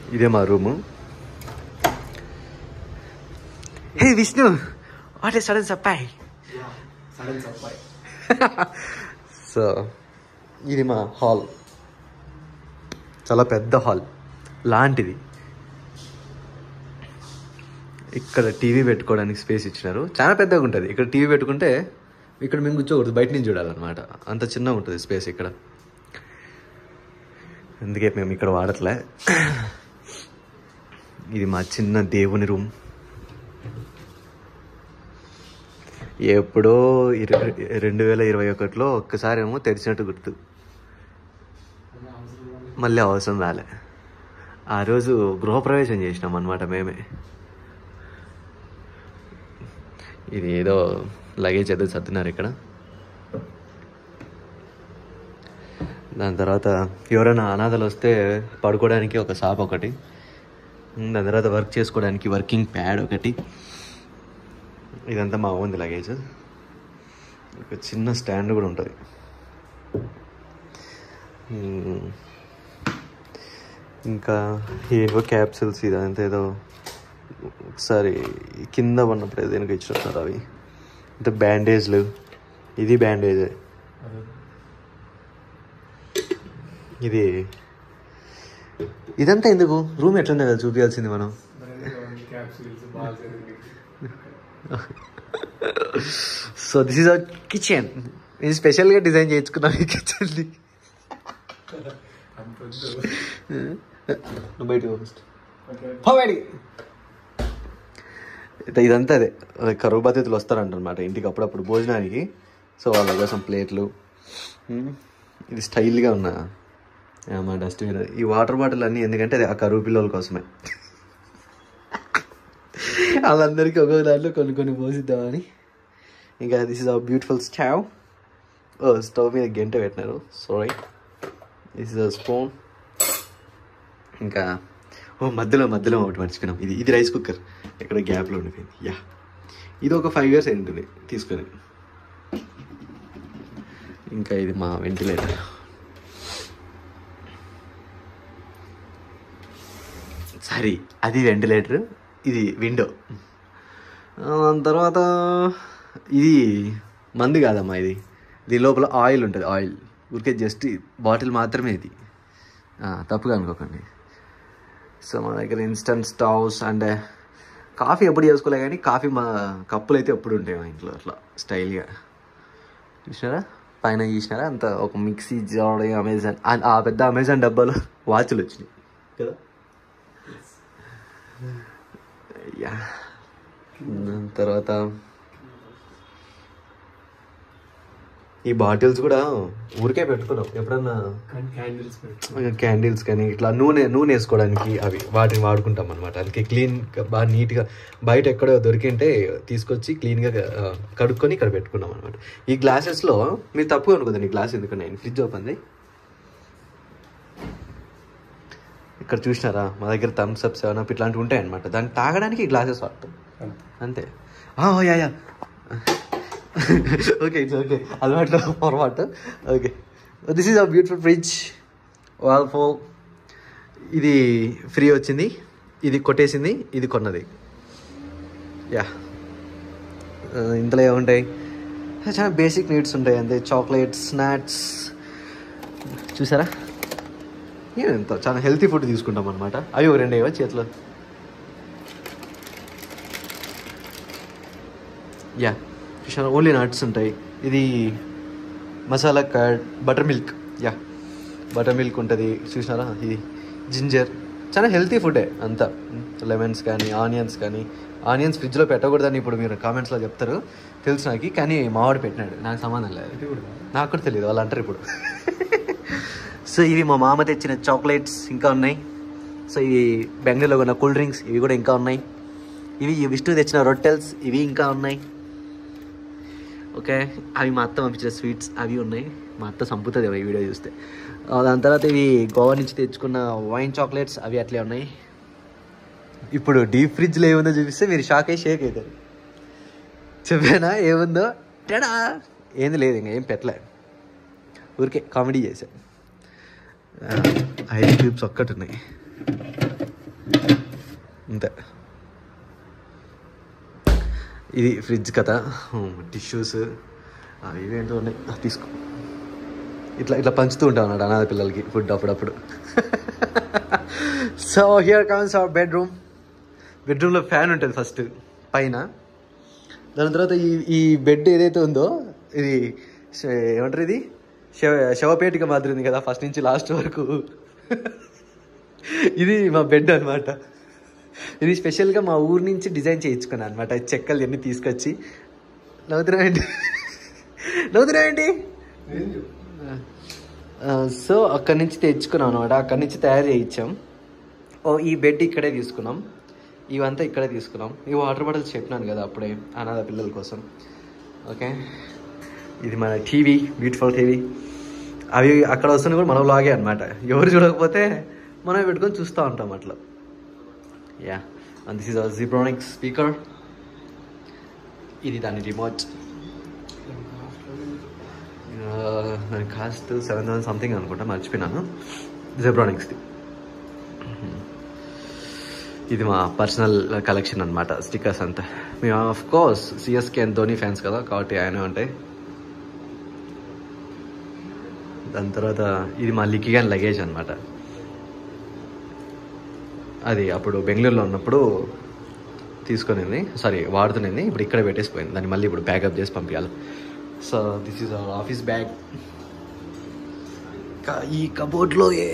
ఇదే మా room hey Vishnu what a sudden సప్పాయ్ sudden సప్పాయ్ so ఇది మా హాల్ చాలా పెద్ద హాల్ లాంటిది ఇక్కడ టీవీ పెట్టుకోవడానికి స్పేస్ ఇచ్చినారు చాలా పెద్దగా ఉంటుంది ఇక్కడ టీవీ పెట్టుకుంటే ఇక్కడ మేము కూర్చోకూడదు బయట నుంచి చూడాలన్నమాట అంత చిన్నగా ఉంటుంది స్పేస్ ఇక్కడ అందుకే మేము ఇక్కడ వాడట్లే ఇది మా చిన్న దేవుని రూమ్ ఎప్పుడో ఇరవై రెండు వేల ఇరవై ఒకటిలో ఒక్కసారి ఏమో తెరిచినట్టు గుర్తు మళ్ళీ అవసరం రాలే ఆ రోజు గృహప్రవేశం చేసినాం అనమాట మేమే ఇది ఏదో లగేజ్ ఏదో సర్దున్నారు ఇక్కడ దాని తర్వాత ఎవరైనా అనాథలు వస్తే పడుకోవడానికి ఒక సాప్ ఒకటి దాని తర్వాత వర్క్ చేసుకోవడానికి వర్కింగ్ ప్యాడ్ ఒకటి ఇదంతా మా ఓన్ది లగేజ్ ఒక చిన్న స్టాండ్ కూడా ఉంటుంది ఉమ్. ఇంకా ఏవో క్యాప్సిల్స్ ఇదంతా ఏదో ఒకసారి కింద ఉన్నప్పుడు ఏదైనా ఇచ్చినట్టున్నారు అవి అంటే బ్యాండేజ్లు ఇది బ్యాండేజే ఇది ఇదంతా ఎందుకు రూమ్ ఎట్లుందో కదా చూపించాల్సింది మనం capsules balls so this is our kitchen నేను స్పెషల్గా డిజైన్ చేయించుకున్నాను ఈ కిచెన్ని అంత వద్దు నువ్వు బయట ఫస్ట్ ఓకే ఇదంతా అదే అదే కరువు బాధితులు వస్తారంటనమాట ఇంటికి అప్పుడప్పుడు భోజనానికి సో వాళ్ళ కోసం ప్లేట్లు ఉమ్, ఇది స్టైల్గా ఉన్న ఆ, మా డస్ట్బిన్ ఈ వాటర్ బాటిల్ అన్నీ ఎందుకంటే అది ఆ కరువు పిల్లల కోసమే వాళ్ళందరికీ ఒక్కొక్క దాంట్లో కొన్ని కొన్ని పోసిద్దామని ఇంకా this is a beautiful stove ఓ స్టవ్ మీద గంట పెట్టినారు sorry this is a spoon ఇంకా ఓ మధ్యలో మధ్యలో ఒకటి మర్చిపోయినాం ఇది ఇది రైస్ కుక్కర్ ఎక్కడ గ్యాప్లో ఉండిపోయింది యా ఇది ఒక ఫైవ్ ఇయర్స్ అయి ఉంటుంది తీసుకొని ఇంకా ఇది మా వెంటిలేటర్ సారీ అది వెంటిలేటర్ ఇది విండో దాని తర్వాత ఇది మందు కాదమ్మా ఇది దీని లోపల ఆయిల్ ఉంటుంది ఆయిల్ ఊరికే జస్ట్ బాటిల్ మాత్రమే ఇది ఆ, తప్పుగా అనుకోకండి సో మా దగ్గర ఇన్స్టంట్ స్టవ్స్ అండ్ కాఫీ ఎప్పుడు చేసుకోలే కానీ కాఫీ మా కప్పులు అయితే ఎప్పుడు ఉంటాయి మా ఇంట్లో అట్లా స్టైల్గా చూసినారా పైన చూసినారా అంత ఒక మిక్సీ జార్ అమెజాన్ ఆ- ఆ పెద్ద అమెజాన్ డబ్బాలో వాచ్లు వచ్చినాయి కదా యా దాని తర్వాత ఈ బాటిల్స్ కూడా ఊరికే పెట్టుకున్నాం ఎప్పుడన్నా క్యాండిల్స్ పెట్టు క్యాండిల్స్ కానీ ఇట్లా నూనె నూనె వేసుకోవడానికి అవి వాటిని వాడుకుంటాం అనమాట అందుకే క్లీన్ బాగా నీట్గా బయట ఎక్కడో దొరికింటే తీసుకొచ్చి క్లీన్గా ఆ, కడుక్కొని ఇక్కడ పెట్టుకున్నాం అనమాట ఈ గ్లాసెస్లో మీరు తప్పుగా అనుకోదండి ఈ గ్లాస్ ఎందుకు నేను ఫ్రిడ్జ్ ఓపెన్ చేయి ఇక్కడ చూసినారా మా దగ్గర థమ్స్ అప్ సెవెన్ అప్ ఇట్లాంటివి ఉంటాయి అనమాట దాన్ని తాగడానికి ఈ గ్లాసెస్ వాడతాం అంతే అంతే ఆ, ఓ, yeah yeah okay it's okay అలవాట్లో పొరపాటు okay this is a beautiful fridge wall ఫో ఇది ఫ్రీ వచ్చింది ఇది కొట్టేసింది ఇది కొన్నది యా ఇంతలో ఏముంటాయి చాలా బేసిక్ నీడ్స్ ఉంటాయి అంతే చాక్లెట్స్ స్నాక్స్ చూసారా ఎంత చాలా హెల్తీ ఫుడ్ తీసుకుంటాం అనమాట అవి ఒక రెండు అయ్యో చేతిలో యా చూసారా ఓన్లీ నట్స్ ఉంటాయి ఇది masala curd buttermilk yeah buttermilk ఉంటుంది చూసినారా ఇది జింజర్ చాలా హెల్తీ ఫుడే అంతా లెమన్స్ కానీ ఆనియన్స్ కానీ ఆనియన్స్ ఫ్రిడ్జ్లో పెట్టకూడదని ఇప్పుడు మీరు కామెంట్స్లో చెప్తారు తెలుసు నాకు కానీ మావాడు పెట్టినాడు నాకు సంబంధం లేదు ఇది కూడా నాకు కూడా తెలియదు వాళ్ళు అంటారు ఇప్పుడు సో ఇవి మా మామ తెచ్చిన చాక్లెట్స్ ఇంకా ఉన్నాయి సో ఇవి బెంగళూరులో ఉన్న కూల్ డ్రింక్స్ ఇవి కూడా ఇంకా ఉన్నాయి ఇవి ఈ విష్ణు తెచ్చిన రొట్టెల్స్ ఇవి ఇంకా ఉన్నాయి ఓకే అవి మా అత్త పంపించిన స్వీట్స్ అవి ఉన్నాయి మా అత్త సంపుతుంది ఈ వీడియో చూస్తే ఆ, దాని తర్వాత ఇవి గోవా నుంచి తెచ్చుకున్న వైన్ చాక్లెట్స్ అవి అట్లే ఉన్నాయి ఇప్పుడు డీప్ ఫ్రిడ్జ్లో ఏముందో చూపిస్తే మీరు షాక్ అయ్యి షేక్ అవుతారు చెప్పానా ఏముందో టడా ఏంది లేదు ఇంకా ఏం పెట్టలే ఊరికే కామెడీ చేశా ఐస్ క్యూబ్స్ ఒక్కటి ఉన్నాయి అంతే ఇది ఫ్రిడ్జ్ కథ టిష్యూస్ అవి ఇవేంటో ఉన్నాయి ఆ, తీసుకో ఇట్లా ఇట్లా పంచుతూ ఉంటాం అన్నమాట అనాథ పిల్లలకి ఫుడ్ అప్పుడప్పుడు so here comes our bedroom బెడ్రూమ్లో ఫ్యాన్ ఉంటుంది ఫస్ట్ పైన దాని తర్వాత ఈ ఈ బెడ్ ఏదైతే ఉందో ఇది శ- ఏమంటారు ఇది శవ శవపేటిక మాదిరి ఉంది కదా ఫస్ట్ నుంచి లాస్ట్ వరకు ఇది మా బెడ్ అనమాట ఇది స్పెషల్గా మా ఊరు నుంచి డిజైన్ చేయించుకున్నాను అనమాట చెక్కలు అన్నీ తీసుకొచ్చి నవ్వుతున్నాయండి నవ్వుతున్నాయండి సో అక్కడి నుంచి తెచ్చుకున్నాం అనమాట అక్కడి నుంచి తయారు చేయించాం ఓ ఈ బెడ్ ఇక్కడే తీసుకున్నాం ఇవంతా ఇక్కడే తీసుకున్నాం ఈ వాటర్ బాటిల్స్ చెప్పినాను కదా అప్పుడే అనాథ పిల్లల కోసం ఓకే ఇది మన టీవీ బ్యూటిఫుల్ టీవీ అవి అక్కడ వస్తున్న కూడా మనం లాగే అనమాట ఎవరు చూడకపోతే మనం పెట్టుకొని చూస్తూ ఉంటాం అట్లా yeah and this is our Zebronics speaker ఇది దాని రిమోట్ దాని కాస్ట్ సెవెన్ థౌసండ్ సంథింగ్ అనుకుంటా మర్చిపోయినాను జెబ్రానిక్స్ది ఇది మా పర్సనల్ కలెక్షన్ అనమాట స్టిక్కర్స్ అంతా మేము of course CSK and Dhoni fans కదా కాబట్టి ఆయన ఉంటాయి దాని తర్వాత ఇది మా లికిగాన్ లగేజ్ అనమాట అది అప్పుడు బెంగళూరులో ఉన్నప్పుడు తీసుకునింది సారీ వాడుతునింది ఇప్పుడు ఇక్కడ పెట్టేసిపోయింది దాన్ని మళ్ళీ ఇప్పుడు ప్యాకప్ చేసి పంపించాలి so this is our office bag ఈ కబోర్డ్లో ఏ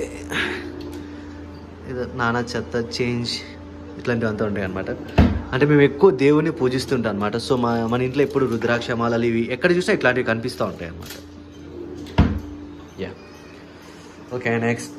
ఏదో నానా చెత్త చేంజ్ ఇట్లాంటివి అంతా ఉంటాయి అనమాట అంటే మేము ఎక్కువ దేవుని పూజిస్తుంటాం అనమాట సో మా మన ఇంట్లో ఎప్పుడు రుద్రాక్ష మాలలు ఇవి ఎక్కడ చూసినా ఇట్లాంటివి కనిపిస్తూ ఉంటాయి అనమాట యా ఓకే నెక్స్ట్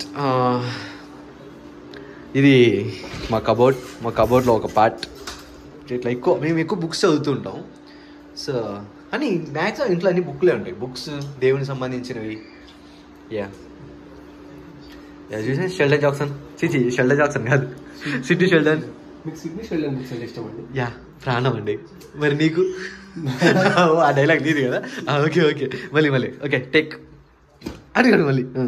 ఇది మా కబోర్డ్ మా కబోర్డ్లో ఒక పార్ట్ ఇట్లా ఎక్కువ మేము ఎక్కువ బుక్స్ చదువుతుంటాం సో అని మ్యాక్సిమం ఇంట్లో అన్ని బుక్లే ఉంటాయి బుక్స్ దేవునికి సంబంధించినవి యా యా చూసే షెల్డన్ జాక్సన్ చిచి షెల్డన్ జాక్సన్ కాదు సిడ్నీ షెల్డన్ మీకు సిడ్నీ షెల్డన్ బుక్స్ అంటే ఇష్టం అండి యా ప్రాణం అండి మరి నీకు ఓ, ఆ డైలాగ్ నీది కదా ఓకే ఓకే మళ్ళీ మళ్ళీ ఓకే టేక్ అడిగాడు మళ్ళీ ఆ.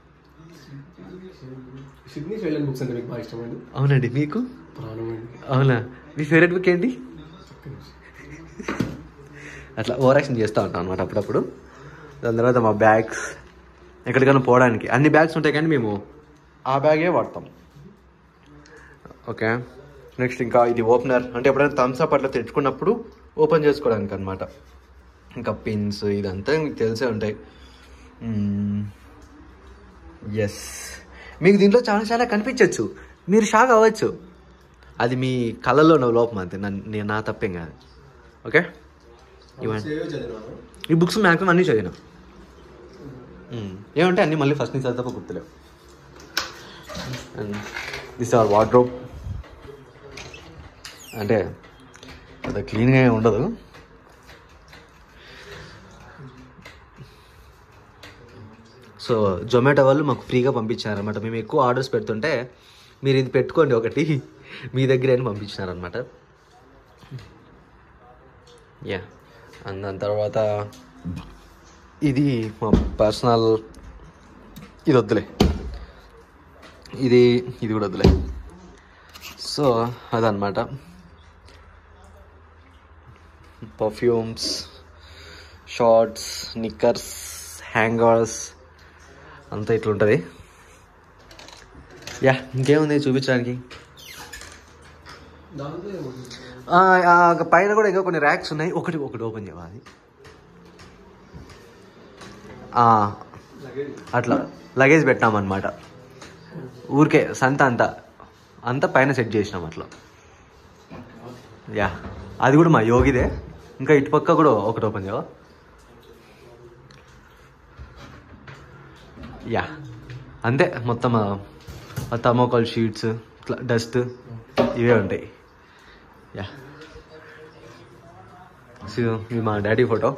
సిడ్నీ షెల్డన్ బుక్స్ అంటే మీకు బాగా ఇష్టం అండి అవునండి మీకు ప్రాణం అండి అవునా మీ ఫేవరెట్ బుక్ ఏంటి ఒక్క నిమిషం. అట్లా ఓవర్ యాక్షన్ చేస్తూ ఉంటాం అనమాట అప్పుడప్పుడు దాని తర్వాత మా బ్యాగ్స్ ఎక్కడికైనా పోవడానికి అన్ని బ్యాగ్స్ ఉంటాయి కానీ మేము ఆ బ్యాగే వాడతాం ఓకే నెక్స్ట్ ఇంకా ఇది ఓపెనర్ అంటే ఎప్పుడైనా థమ్స్ అప్ అట్లా తెచ్చుకున్నప్పుడు ఓపెన్ చేసుకోవడానికి అనమాట ఇంకా పిన్స్ ఇదంతా మీకు తెలిసే ఉంటాయి ఎస్ మీకు దీంట్లో చాలా చాలా కనిపించవచ్చు మీరు షాక్ అవ్వచ్చు అది మీ కళ్ళలో ఉన్న లోపం అంతే నన్ను నేను నా తప్పేం కాదు ఓకే ఇవ్వండి సేవ్ చదివాను ఈ బుక్స్ మ్యాక్సిమం అన్నీ చదివిన మ్మ్. ఏమంటే అన్నీ మళ్ళీ ఫస్ట్ నుంచి చదివా గుర్తులేవు అండ్ దిస్ ఆర్ వార్డ్రోబ్ అంటే పెద్ద క్లీన్గా ఏమి ఉండదు సో జొమాటో వాళ్ళు మాకు ఫ్రీగా పంపించారనమాట మేము ఎక్కువ ఆర్డర్స్ పెడుతుంటే మీరు ఇది పెట్టుకోండి ఒకటి మీ దగ్గర అని పంపించినారనమాట యా అండ్ దాని తర్వాత ఇది మా పర్సనల్ ఇది వద్దులే ఇది ఇది కూడా వద్దులే సో అదనమాట పర్ఫ్యూమ్స్ షార్ట్స్ నిక్కర్స్ హ్యాంగర్స్ అంతా ఇట్లా ఉంటుంది యా ఇంకేముంది చూపించడానికి దాంట్లో ఏముంది? ఆ, ఆ, పైన కూడా ఇంకా కొన్ని ర్యాక్స్ ఉన్నాయి ఒకటి ఒకటి ఓపెన్ చేయాలి ఆ, లగేజ్ అట్లా లగేజ్ పెట్టామన్నమాట ఊరికే సంత అంతా అంతా పైన సెట్ చేసినాం అట్లా యా అది కూడా మా యోగిదే ఇంకా ఇటు పక్క కూడా ఒకటి ఓపెన్ చేయవా యా అంతే మొత్తం థర్మోకాల్ షీట్స్ ఇట్లా డస్ట్ ఇవే ఉంటాయి యా సో ఇది మా డాడీ ఫోటో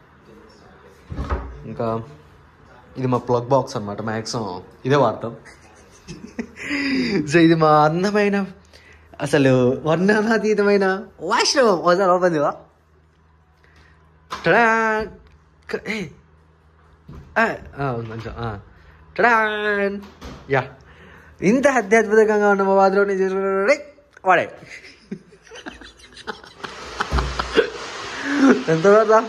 ఇంకా ఇది మా ప్లగ్ బాక్స్ అనమాట మ్యాక్సిమం ఇదే వాడతాం సో ఇది మా అందమైన అసలు వర్ణనాతీతమైన వాష్రూమ్ ఒకసారి ఓపెన్ చేయవా టడా క- ఏ ఆ, ఆ, మంచిగా ఆ. టడాన్ యా ఇంత అత్యద్భుతంగా ఉన్న మా బాధలో వాడే ఎంత పడతా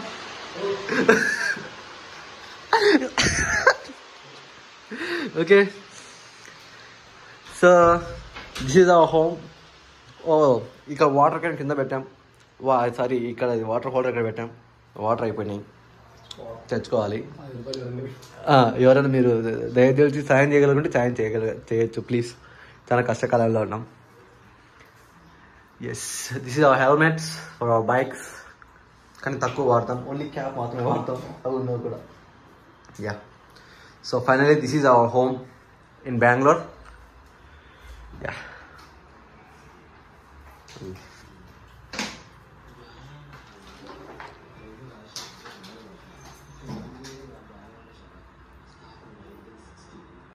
okay so this is our home ఓ ఇక్కడ వాటర్ క్యాన్ కింద పెట్టాం వా సారీ ఇక్కడ వాటర్ హోల్డర్ ఇక్కడ పెట్టాం వాటర్ అయిపోయినాయి తెచ్చుకోవాలి ఐదు రూపాయలు ఉంది. ఆ, ఎవరైనా మీరు దయచేసి సాయం చేయగలకుంటే సాయం చేయగల చేయొచ్చు ప్లీజ్ చాలా కష్టకాలంలో ఉన్నాం yes this is our helmets for our bikes కానీ తక్కువ వాడతాం ఓన్లీ క్యాప్ మాత్రమే వాడతాం అవి ఉన్నవి కూడా yeah so finally this is our home in Bengaluru yeah